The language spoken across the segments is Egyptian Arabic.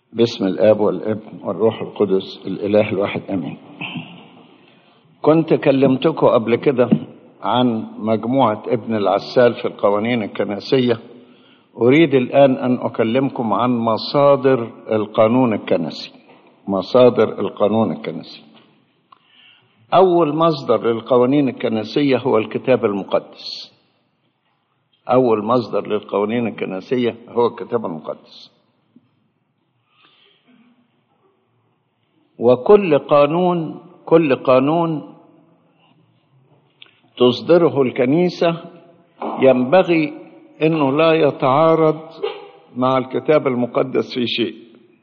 باسم الاب والابن والروح القدس الاله الواحد امين كنت كلمتكم قبل كده عن مجموعه ابن العسال في القوانين الكنسيه اريد الان ان اكلمكم عن مصادر القانون الكنسي مصادر القانون الكنسي اول مصدر للقوانين الكنسيه هو الكتاب المقدس اول مصدر للقوانين الكنسيه هو الكتاب المقدس وكل قانون كل قانون تصدره الكنيسه ينبغي انه لا يتعارض مع الكتاب المقدس في شيء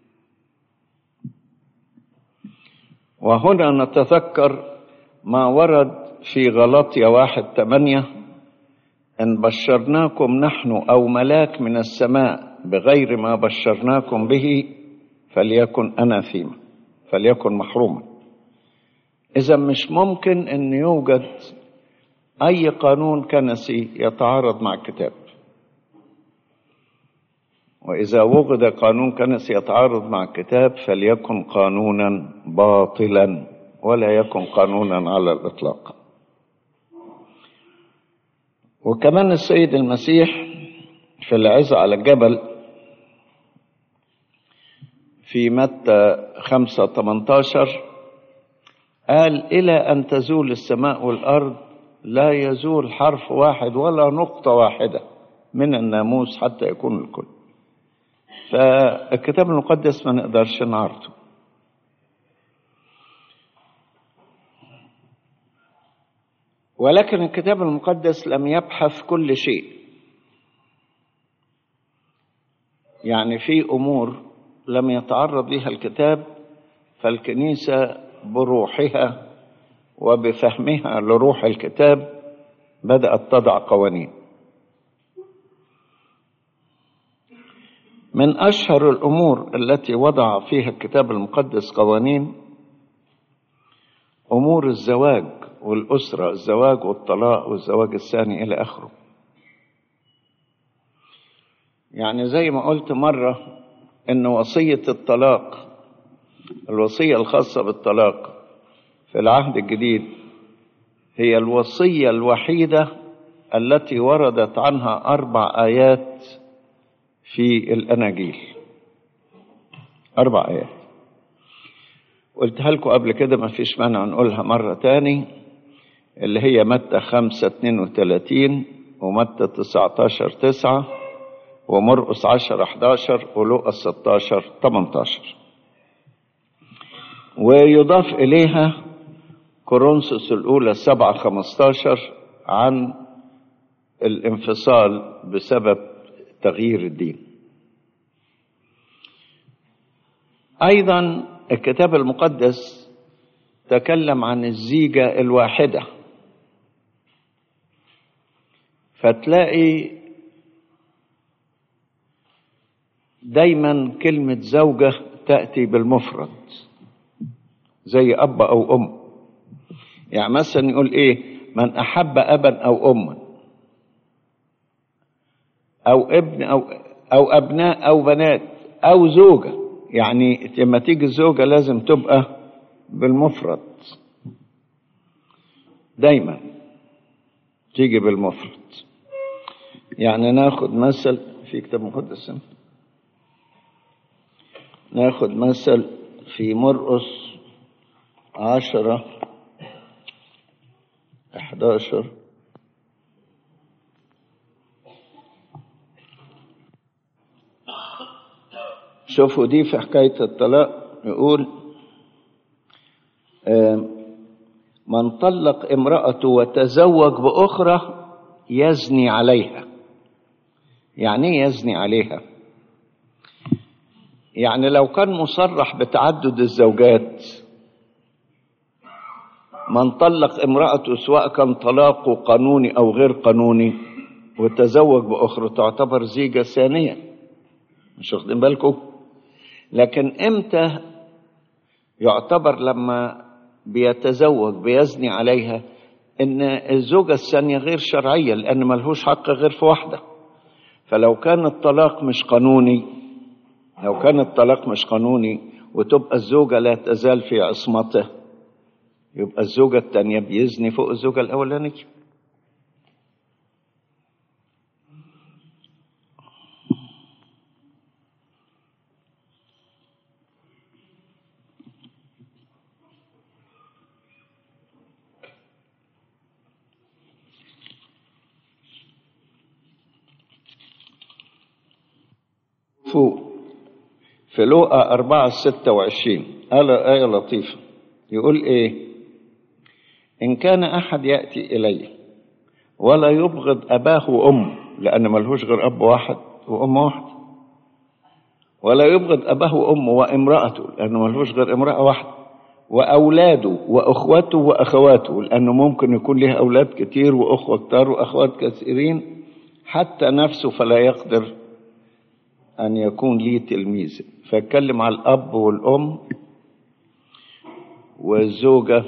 وهنا نتذكر ما ورد في غلطية واحد ثمانية إن بشرناكم نحن أو ملاك من السماء بغير ما بشرناكم به فليكن أناثيما فليكن محروما إذا مش ممكن أن يوجد أي قانون كنسي يتعارض مع الكتاب وإذا وجد قانون كنسي يتعارض مع الكتاب فليكن قانونا باطلا ولا يكن قانونا على الإطلاق وكمان السيد المسيح في العزة على الجبل في متى خمسة تمنتاشر قال إلى أن تزول السماء والأرض لا يزول حرف واحد ولا نقطة واحدة من الناموس حتى يكون الكل فالكتاب المقدس ما نقدرش نعرضه ولكن الكتاب المقدس لم يبحث كل شيء يعني في امور لم يتعرض لها الكتاب فالكنيسه بروحها وبفهمها لروح الكتاب بدات تضع قوانين من اشهر الامور التي وضع فيها الكتاب المقدس قوانين امور الزواج والاسره الزواج والطلاق والزواج الثاني الى اخره يعني زي ما قلت مره ان وصيه الطلاق الوصيه الخاصه بالطلاق في العهد الجديد هي الوصيه الوحيده التي وردت عنها اربع ايات في الأناجيل أربع آيات قلتها لكم قبل كده ما فيش مانع نقولها مرة تاني اللي هي متى خمسة اتنين وتلاتين ومتى تسعتاشر تسعة ومرقس عشر احداشر ولوقا ستاشر تمنتاشر ويضاف إليها كورنثوس الأولى سبعة خمستاشر عن الانفصال بسبب تغيير الدين ايضا الكتاب المقدس تكلم عن الزيجه الواحده فتلاقي دايما كلمه زوجه تاتي بالمفرد زي اب او ام يعني مثلا يقول ايه من احب ابا او اما او ابن او او ابناء او بنات او زوجه يعني لما تيجي الزوجه لازم تبقى بالمفرد دايما تيجي بالمفرد يعني ناخد مثل في كتاب مقدس ناخد مثل في مرقس عشرة احداشر شوفوا دي في حكاية الطلاق يقول من طلق امرأته وتزوج بأخرى يزني عليها يعني ايه يزني عليها يعني لو كان مصرح بتعدد الزوجات من طلق امرأته سواء كان طلاقه قانوني أو غير قانوني وتزوج بأخرى تعتبر زيجة ثانية مش واخدين بالكم لكن امتى يعتبر لما بيتزوج بيزني عليها ان الزوجة الثانية غير شرعية لان ملهوش حق غير في واحدة فلو كان الطلاق مش قانوني لو كان الطلاق مش قانوني وتبقى الزوجة لا تزال في عصمته يبقى الزوجة التانية بيزني فوق الزوجة الأولانية فوق في لوقا أربعة ستة وعشرين قال آية لطيفة يقول إيه إن كان أحد يأتي إلي ولا يبغض أباه وأمه لأن ملهوش غير أب واحد وأم واحد ولا يبغض أباه وأمه وامرأته لأنه ملهوش غير امرأة واحدة وأولاده وأخوته وأخواته لأنه ممكن يكون له أولاد كتير وأخوة كتار وأخوات كثيرين حتى نفسه فلا يقدر أن يكون لي تلميذ فاتكلم على الأب والأم والزوجة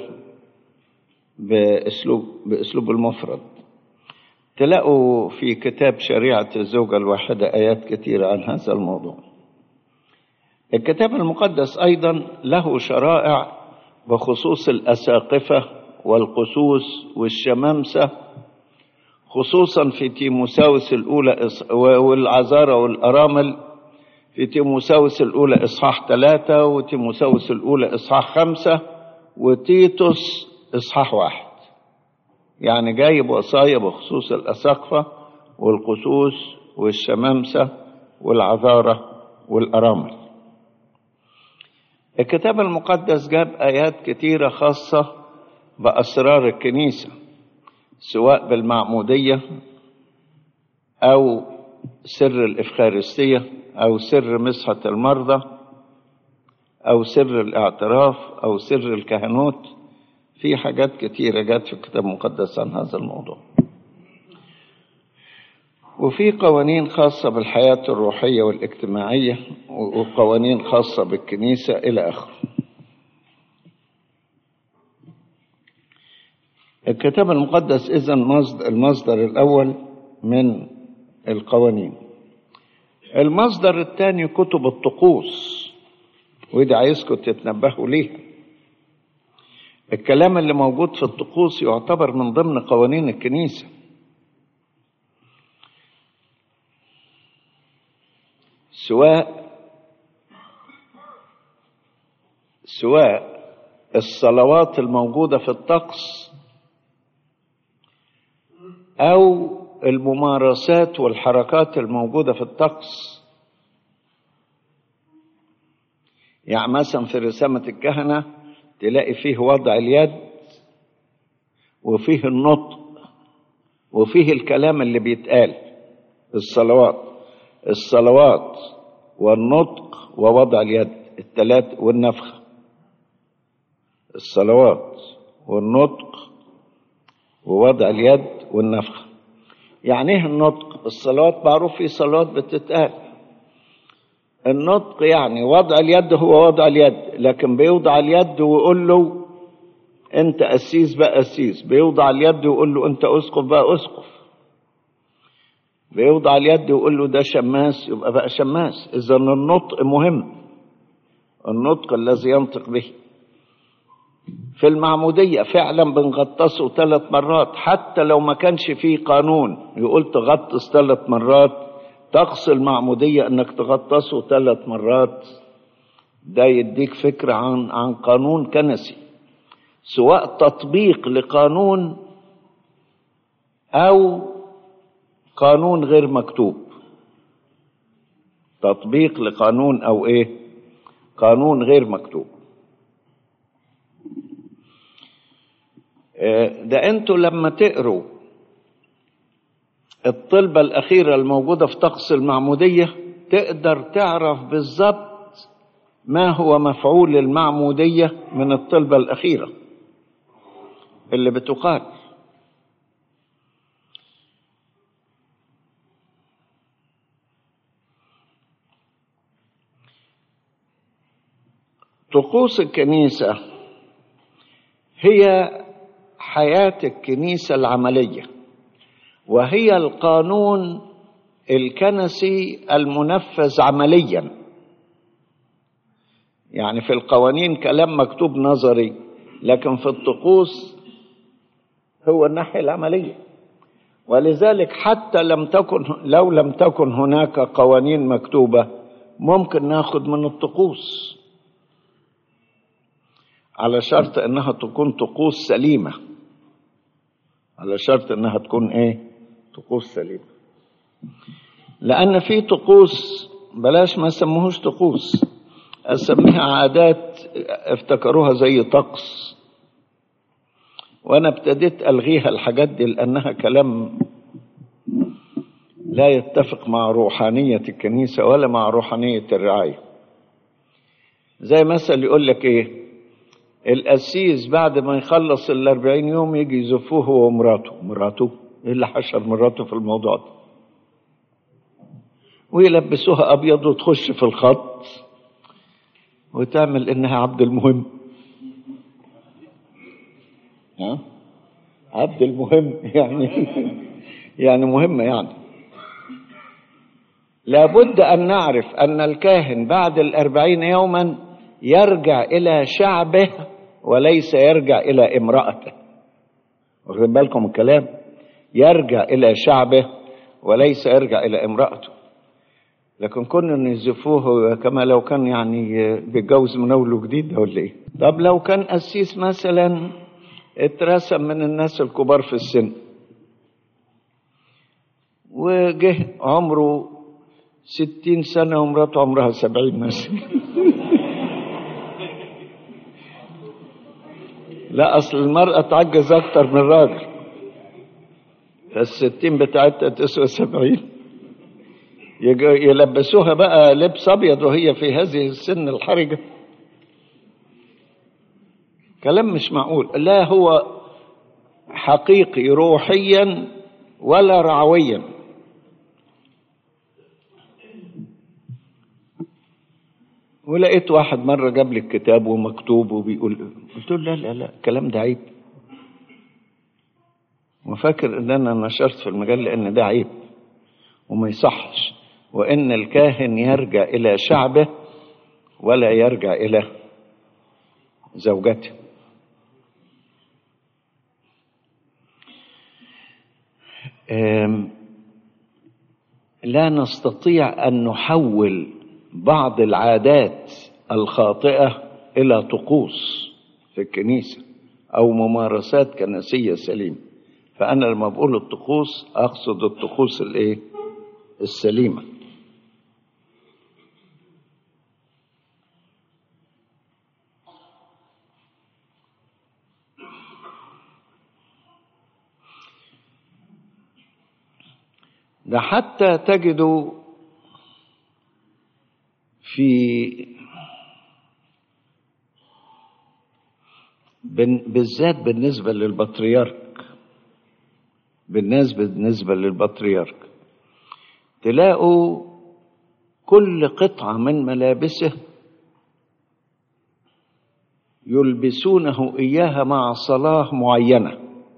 بأسلوب بأسلوب المفرد تلاقوا في كتاب شريعة الزوجة الواحدة آيات كثيرة عن هذا الموضوع الكتاب المقدس أيضا له شرائع بخصوص الأساقفة والقسوس والشمامسة خصوصا في تيموساوس الأولى والعذارى والأرامل في تيموساوس الأولى إصحاح ثلاثة وتيموساوس الأولى إصحاح خمسة وتيتوس إصحاح واحد يعني جايب وصايا بخصوص الأساقفة والقسوس والشمامسة والعذارة والأرامل الكتاب المقدس جاب آيات كتيرة خاصة بأسرار الكنيسة سواء بالمعمودية أو سر الإفخارستية أو سر مسحة المرضى أو سر الاعتراف أو سر الكهنوت في حاجات كتيرة جت في الكتاب المقدس عن هذا الموضوع وفي قوانين خاصة بالحياة الروحية والاجتماعية وقوانين خاصة بالكنيسة إلى آخره الكتاب المقدس إذا المصدر الأول من القوانين المصدر الثاني كتب الطقوس وده عايزكم تتنبهوا ليه الكلام اللي موجود في الطقوس يعتبر من ضمن قوانين الكنيسة سواء سواء الصلوات الموجودة في الطقس أو الممارسات والحركات الموجودة في الطقس يعني مثلا في رسامة الكهنة تلاقي فيه وضع اليد وفيه النطق وفيه الكلام اللي بيتقال الصلوات الصلوات والنطق ووضع اليد الثلاث والنفخ الصلوات والنطق ووضع اليد والنفخ يعني ايه النطق الصلوات معروف في صلوات بتتقال النطق يعني وضع اليد هو وضع اليد لكن بيوضع اليد ويقول له انت قسيس بقى قسيس بيوضع اليد ويقول له انت اسقف بقى اسقف بيوضع اليد ويقول له ده شماس يبقى بقى شماس اذا النطق مهم النطق الذي ينطق به في المعمودية فعلا بنغطسه ثلاث مرات حتى لو ما كانش فيه قانون يقول تغطس ثلاث مرات طقس المعمودية انك تغطسه ثلاث مرات ده يديك فكرة عن عن قانون كنسي سواء تطبيق لقانون او قانون غير مكتوب تطبيق لقانون او ايه قانون غير مكتوب ده انتوا لما تقروا الطلبة الأخيرة الموجودة في طقس المعمودية تقدر تعرف بالظبط ما هو مفعول المعمودية من الطلبة الأخيرة اللي بتقال طقوس الكنيسة هي حياة الكنيسة العملية وهي القانون الكنسي المنفذ عمليا يعني في القوانين كلام مكتوب نظري لكن في الطقوس هو الناحية العملية ولذلك حتى لم تكن لو لم تكن هناك قوانين مكتوبة ممكن ناخد من الطقوس على شرط انها تكون طقوس سليمة على شرط انها تكون ايه طقوس سليمة لان في طقوس بلاش ما سموهوش طقوس اسميها عادات افتكروها زي طقس وانا ابتديت الغيها الحاجات دي لانها كلام لا يتفق مع روحانيه الكنيسه ولا مع روحانيه الرعايه زي مثل يقول لك ايه القسيس بعد ما يخلص الأربعين يوم يجي يزفوه هو ومراته مراته ايه اللي حشر مراته في الموضوع ده ويلبسوها ابيض وتخش في الخط وتعمل انها عبد المهم ها عبد المهم يعني يعني مهمة يعني لابد أن نعرف أن الكاهن بعد الأربعين يوما يرجع إلى شعبه وليس يرجع إلى امرأته واخدين بالكم الكلام يرجع إلى شعبه وليس يرجع إلى امرأته لكن كنا نزفوه كما لو كان يعني بيتجوز من أول وجديد ولا إيه طب لو كان قسيس مثلا اترسم من الناس الكبار في السن وجه عمره ستين سنة ومراته عمرها سبعين مثلا لا أصل المرأة تعجز أكتر من الراجل فالستين بتاعتها تسوى سبعين يلبسوها بقى لبس أبيض وهي في هذه السن الحرجة كلام مش معقول لا هو حقيقي روحيا ولا رعويا ولقيت واحد مرة جاب لي الكتاب ومكتوب وبيقول قلت له لا لا لا الكلام ده عيب وفاكر ان انا نشرت في المجال لان ده عيب وما يصحش وان الكاهن يرجع الى شعبه ولا يرجع الى زوجته لا نستطيع ان نحول بعض العادات الخاطئه الى طقوس في الكنيسه او ممارسات كنسيه سليمه فانا لما بقول الطقوس اقصد الطقوس الايه السليمه ده حتى تجدوا في بالذات بالنسبة للبطريرك بالنسبة بالنسبة للبطريرك تلاقوا كل قطعة من ملابسه يلبسونه إياها مع صلاة معينة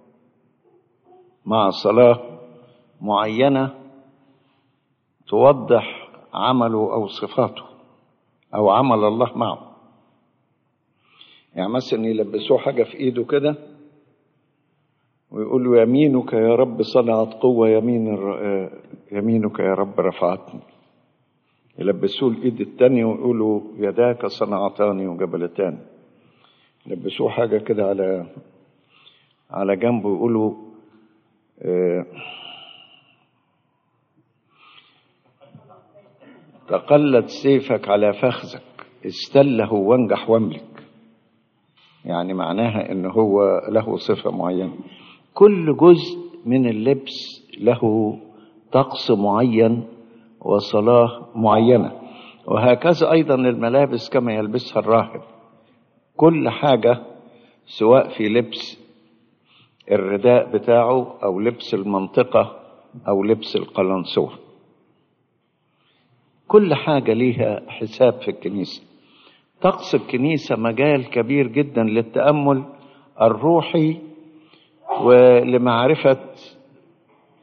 مع صلاة معينة توضح عمله أو صفاته أو عمل الله معه يعني مثلا يلبسوه حاجة في إيده كده ويقولوا يمينك يا رب صنعت قوة يمين الر... يمينك يا رب رفعتني يلبسوه الإيد التانية ويقولوا يداك صنعتان وجبلتان يلبسوه حاجة كده على على جنبه ويقولوا آه تقلد سيفك على فخذك استله وانجح واملك يعني معناها ان هو له صفه معينه كل جزء من اللبس له طقس معين وصلاه معينه وهكذا ايضا الملابس كما يلبسها الراهب كل حاجه سواء في لبس الرداء بتاعه او لبس المنطقه او لبس القلنسوه كل حاجة ليها حساب في الكنيسة طقس الكنيسة مجال كبير جدا للتأمل الروحي ولمعرفة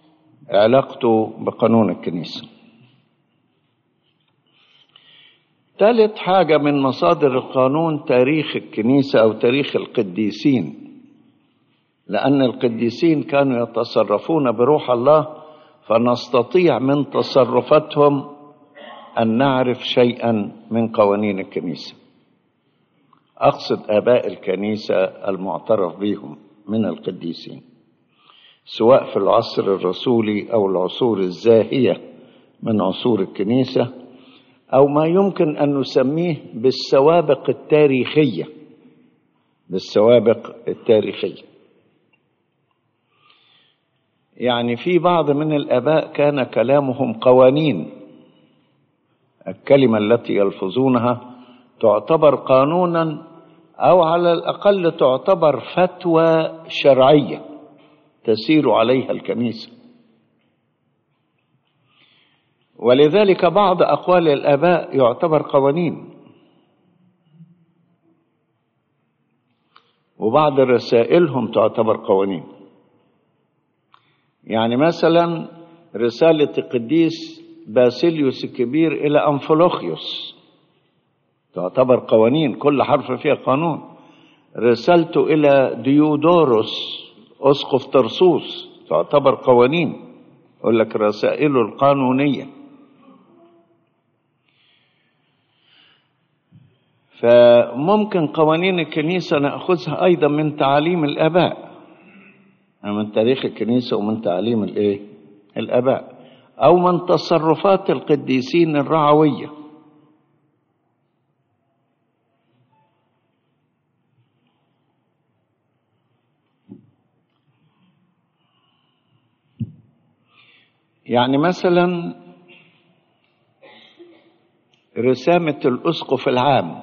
علاقته بقانون الكنيسة ثالث حاجة من مصادر القانون تاريخ الكنيسة أو تاريخ القديسين لأن القديسين كانوا يتصرفون بروح الله فنستطيع من تصرفاتهم أن نعرف شيئا من قوانين الكنيسة أقصد آباء الكنيسة المعترف بهم من القديسين سواء في العصر الرسولي أو العصور الزاهية من عصور الكنيسة أو ما يمكن أن نسميه بالسوابق التاريخية بالسوابق التاريخية يعني في بعض من الآباء كان كلامهم قوانين الكلمة التي يلفظونها تعتبر قانونا أو على الأقل تعتبر فتوى شرعية تسير عليها الكنيسة ولذلك بعض أقوال الآباء يعتبر قوانين وبعض رسائلهم تعتبر قوانين يعني مثلا رسالة القديس باسيليوس الكبير إلى أنفلوخيوس تعتبر قوانين كل حرف فيها قانون رسالته إلى ديودوروس أسقف ترسوس تعتبر قوانين يقول لك رسائله القانونية فممكن قوانين الكنيسة نأخذها أيضا من تعاليم الآباء من تاريخ الكنيسة ومن تعاليم الإيه؟ الآباء أو من تصرفات القديسين الرعوية يعني مثلا رسامة الأسقف العام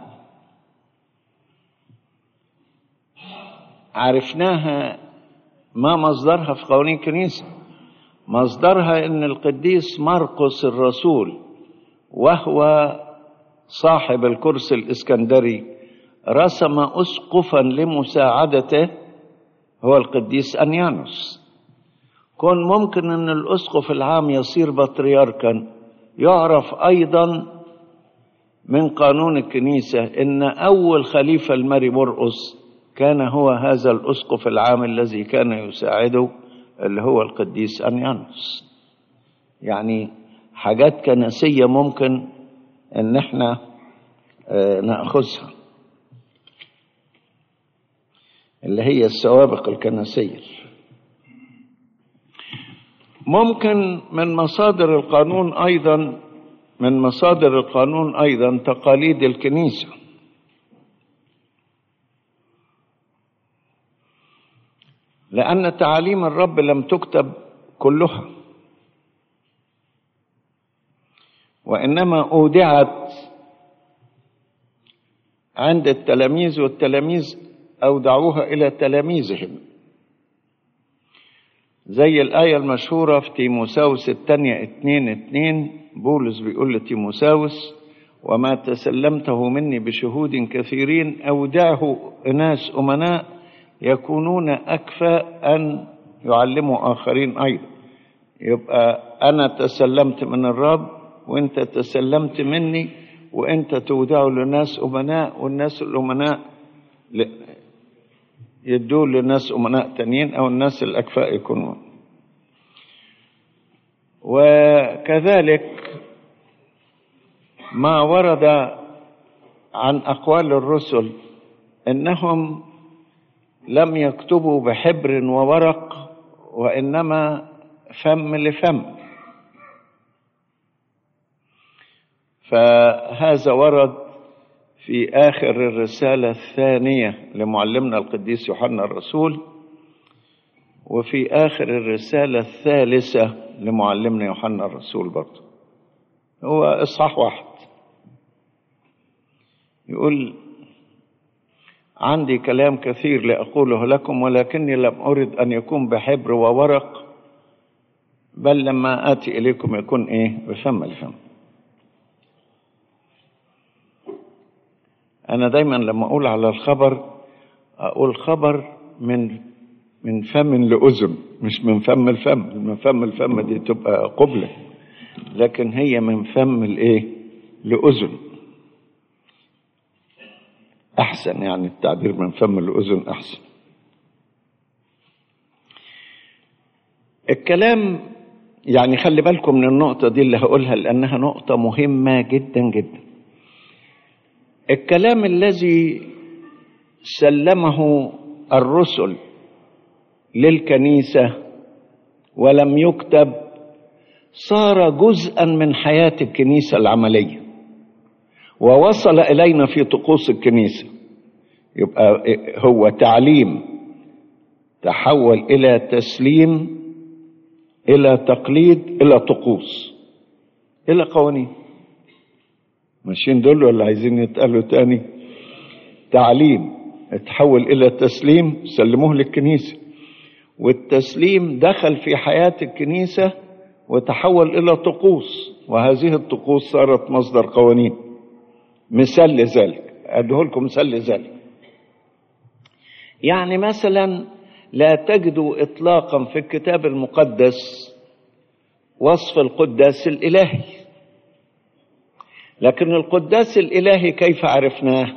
عرفناها ما مصدرها في قوانين الكنيسة مصدرها ان القديس مرقس الرسول وهو صاحب الكرسي الاسكندري رسم اسقفا لمساعدته هو القديس انيانوس كون ممكن ان الاسقف العام يصير بطريركا يعرف ايضا من قانون الكنيسه ان اول خليفه المري مرقس كان هو هذا الاسقف العام الذي كان يساعده اللي هو القديس انيانوس يعني حاجات كنسيه ممكن ان احنا ناخذها اللي هي السوابق الكنسيه ممكن من مصادر القانون ايضا من مصادر القانون ايضا تقاليد الكنيسه لأن تعاليم الرب لم تكتب كلها وإنما أودعت عند التلاميذ والتلاميذ أودعوها إلى تلاميذهم زي الآية المشهورة في تيموساوس الثانية اتنين اتنين بولس بيقول لتيموساوس وما تسلمته مني بشهود كثيرين أودعه ناس أمناء يكونون أكفى أن يعلموا آخرين أيضا يبقى أنا تسلمت من الرب وأنت تسلمت مني وأنت تودعه لناس أمناء والناس الأمناء يدوه لناس أمناء تانيين أو الناس الأكفاء يكونون وكذلك ما ورد عن أقوال الرسل إنهم لم يكتبوا بحبر وورق وانما فم لفم فهذا ورد في اخر الرساله الثانيه لمعلمنا القديس يوحنا الرسول وفي اخر الرساله الثالثه لمعلمنا يوحنا الرسول برضه هو اصحاح واحد يقول عندي كلام كثير لأقوله لكم ولكني لم أرد أن يكون بحبر وورق بل لما آتي إليكم يكون إيه بفم الفم أنا دايما لما أقول على الخبر أقول خبر من من فم لأذن مش من فم الفم من فم الفم دي تبقى قبلة لكن هي من فم الإيه لأذن أحسن يعني التعبير من فم الأذن أحسن الكلام يعني خلي بالكم من النقطة دي اللي هقولها لأنها نقطة مهمة جدا جدا الكلام الذي سلمه الرسل للكنيسة ولم يكتب صار جزءا من حياة الكنيسة العملية ووصل إلينا في طقوس الكنيسة يبقى هو تعليم تحول إلى تسليم إلى تقليد إلى طقوس إلى قوانين ماشيين دول ولا عايزين يتقالوا تاني تعليم اتحول إلى تسليم سلموه للكنيسة والتسليم دخل في حياة الكنيسة وتحول إلى طقوس وهذه الطقوس صارت مصدر قوانين مثال لذلك أديه لكم مثال لذلك يعني مثلا لا تجدوا إطلاقا في الكتاب المقدس وصف القداس الإلهي لكن القداس الإلهي كيف عرفناه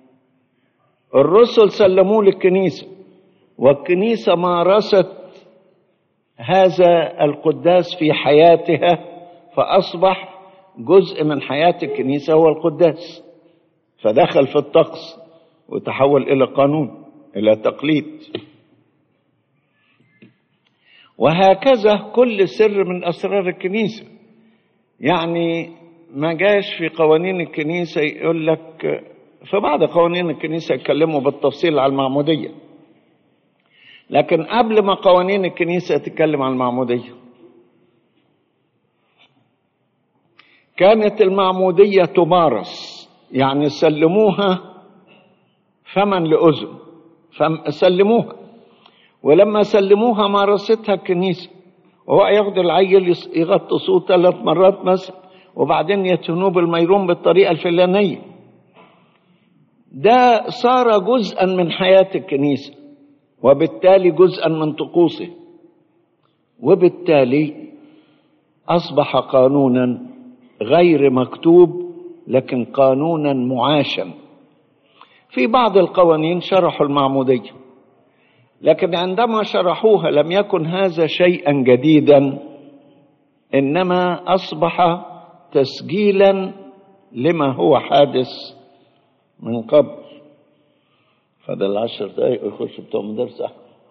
الرسل سلموه للكنيسة والكنيسة مارست هذا القداس في حياتها فأصبح جزء من حياة الكنيسة هو القداس فدخل في الطقس وتحول إلى قانون إلى تقليد وهكذا كل سر من أسرار الكنيسة يعني ما جاش في قوانين الكنيسة يقول لك في بعض قوانين الكنيسة يتكلموا بالتفصيل على المعمودية لكن قبل ما قوانين الكنيسة تتكلم عن المعمودية كانت المعمودية تمارس يعني سلموها فما لأذن سلموها ولما سلموها مارستها الكنيسة وهو ياخد العيل يغطسوه ثلاث مرات مثلا وبعدين يتهنوه بالميرون بالطريقة الفلانية ده صار جزءا من حياة الكنيسة وبالتالي جزءا من طقوسه وبالتالي أصبح قانونا غير مكتوب لكن قانونا معاشا في بعض القوانين شرحوا المعمودية لكن عندما شرحوها لم يكن هذا شيئا جديدا انما اصبح تسجيلا لما هو حادث من قبل فضل عشر دقايق ويخش بتوع مدرسة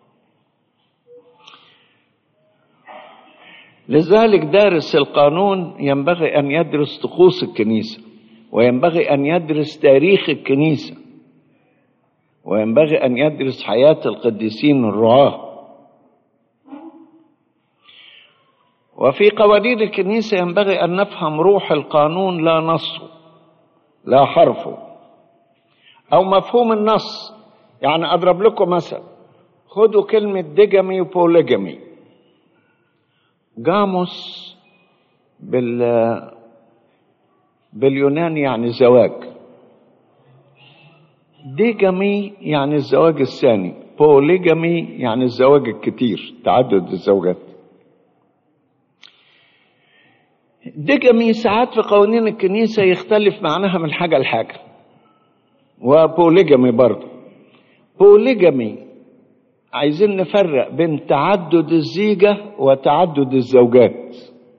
لذلك دارس القانون ينبغي أن يدرس طقوس الكنيسة وينبغي أن يدرس تاريخ الكنيسة وينبغي أن يدرس حياة القديسين الرعاة وفي قوانين الكنيسة ينبغي أن نفهم روح القانون لا نصه لا حرفه أو مفهوم النص يعني أضرب لكم مثل خدوا كلمة ديجامي وبوليجامي جاموس بال باليوناني يعني زواج ديجامي يعني الزواج الثاني بوليجامي يعني الزواج الكتير تعدد الزوجات ديجامي ساعات في قوانين الكنيسة يختلف معناها من حاجة لحاجة وبوليجامي برضه بوليجامي عايزين نفرق بين تعدد الزيجة وتعدد الزوجات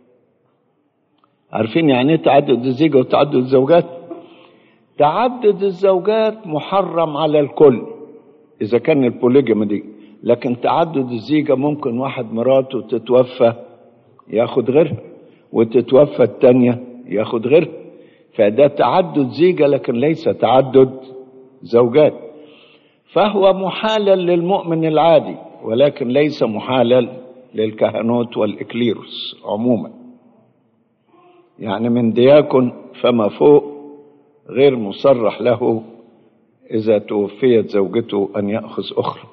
عارفين يعني ايه تعدد الزيجة وتعدد الزوجات تعدد الزوجات محرم على الكل إذا كان البوليجامي دي لكن تعدد الزيجة ممكن واحد مراته تتوفى ياخد غيرها وتتوفى التانية ياخد غيرها فده تعدد زيجة لكن ليس تعدد زوجات فهو محالل للمؤمن العادي ولكن ليس محالل للكهنوت والإكليروس عموما يعني من دياكن فما فوق غير مصرح له إذا توفيت زوجته أن يأخذ أخرى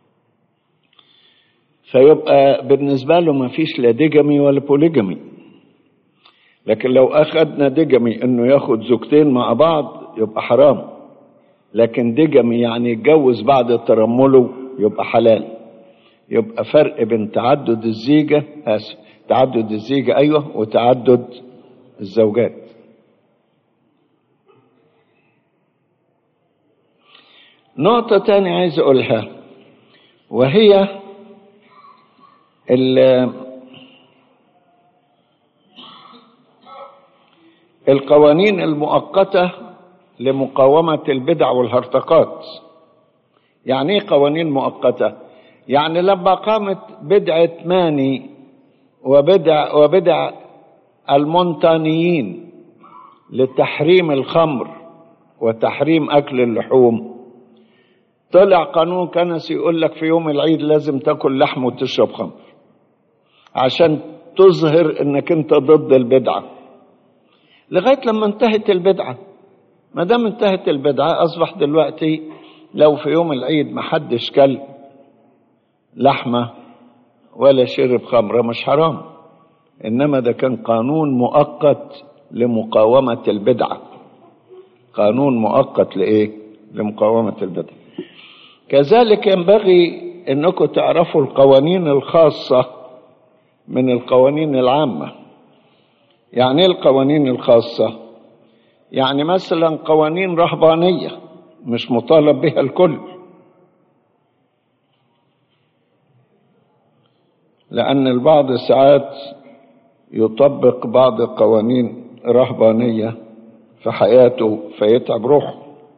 فيبقى بالنسبة له ما فيش لا ديجامي ولا بوليجامي لكن لو أخذنا ديجامي إنه ياخد زوجتين مع بعض يبقى حرام لكن ديجامي يعني يتجوز بعد ترمله يبقى حلال يبقى فرق بين تعدد الزيجة آسف تعدد الزيجة أيوة وتعدد الزوجات نقطة تانية عايز أقولها وهي القوانين المؤقتة لمقاومة البدع والهرطقات يعني ايه قوانين مؤقتة يعني لما قامت بدعة ماني وبدع وبدع المونتانيين لتحريم الخمر وتحريم أكل اللحوم طلع قانون كنسي يقول لك في يوم العيد لازم تاكل لحم وتشرب خمر عشان تظهر انك انت ضد البدعه لغايه لما انتهت البدعه ما دام انتهت البدعه اصبح دلوقتي لو في يوم العيد ما حدش كل لحمه ولا شرب خمره مش حرام انما ده كان قانون مؤقت لمقاومه البدعه قانون مؤقت لايه لمقاومه البدعه كذلك ينبغي انكم تعرفوا القوانين الخاصه من القوانين العامه يعني ايه القوانين الخاصه يعني مثلا قوانين رهبانيه مش مطالب بها الكل لان البعض ساعات يطبق بعض القوانين رهبانيه في حياته فيتعب روحه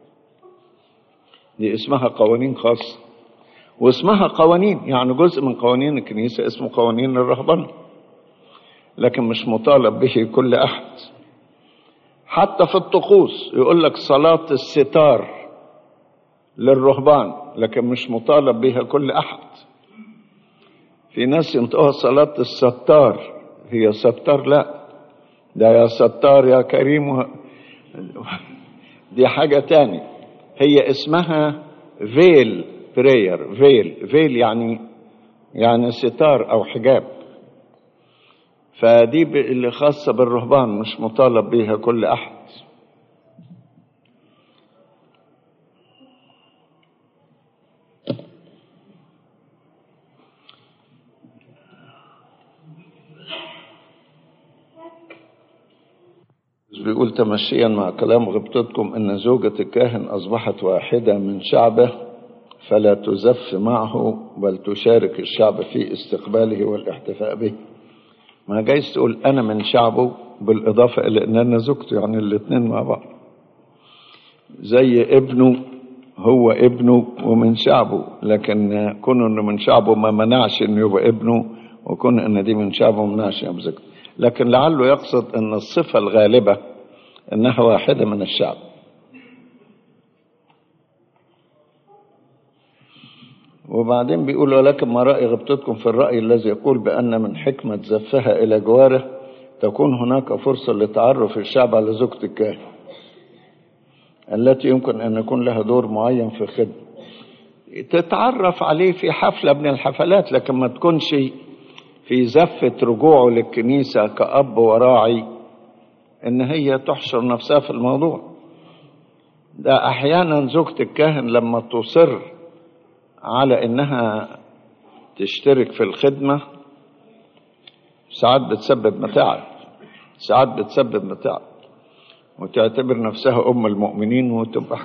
دي اسمها قوانين خاصة واسمها قوانين يعني جزء من قوانين الكنيسة اسمه قوانين الرهبنة لكن مش مطالب به كل أحد حتى في الطقوس يقول لك صلاة الستار للرهبان لكن مش مطالب بها كل أحد في ناس ينطقوها صلاة الستار هي ستار لا ده يا ستار يا كريم دي حاجة تانية هي اسمها فيل براير فيل فيل يعني يعني ستار او حجاب فدي اللي خاصة بالرهبان مش مطالب بيها كل احد بيقول تمشيا مع كلام غبطتكم ان زوجة الكاهن اصبحت واحدة من شعبه فلا تزف معه بل تشارك الشعب في استقباله والاحتفاء به ما جايز تقول انا من شعبه بالاضافة الى ان انا زوجته يعني الاثنين مع بعض زي ابنه هو ابنه ومن شعبه لكن كون انه من شعبه ما منعش انه يبقى ابنه وكون ان دي من شعبه ما منعش يبقى زوجته لكن لعله يقصد ان الصفة الغالبة انها واحدة من الشعب وبعدين بيقول ولكن ما رأي غبطتكم في الرأي الذي يقول بأن من حكمة زفها إلى جواره تكون هناك فرصة لتعرف الشعب على زوجة الكاهن التي يمكن أن يكون لها دور معين في الخدمة تتعرف عليه في حفلة من الحفلات لكن ما تكونش في زفة رجوعه للكنيسة كأب وراعي إن هي تحشر نفسها في الموضوع ده أحيانا زوجة الكاهن لما تصر على إنها تشترك في الخدمة ساعات بتسبب متاعب ساعات بتسبب متاعب وتعتبر نفسها أم المؤمنين وتبقى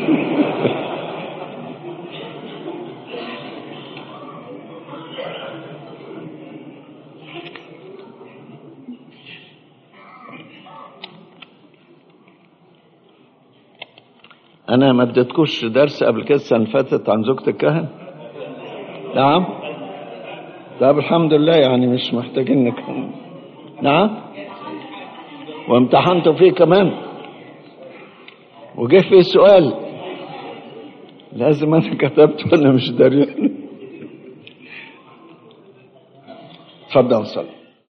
انا ما اديتكوش درس قبل كده السنه اللي فاتت عن زوجة الكهن نعم طب الحمد لله يعني مش محتاجين نك... نعم وامتحنتوا فيه كمان وجه فيه سؤال لازم انا كتبت وانا مش دريان اتفضل صلي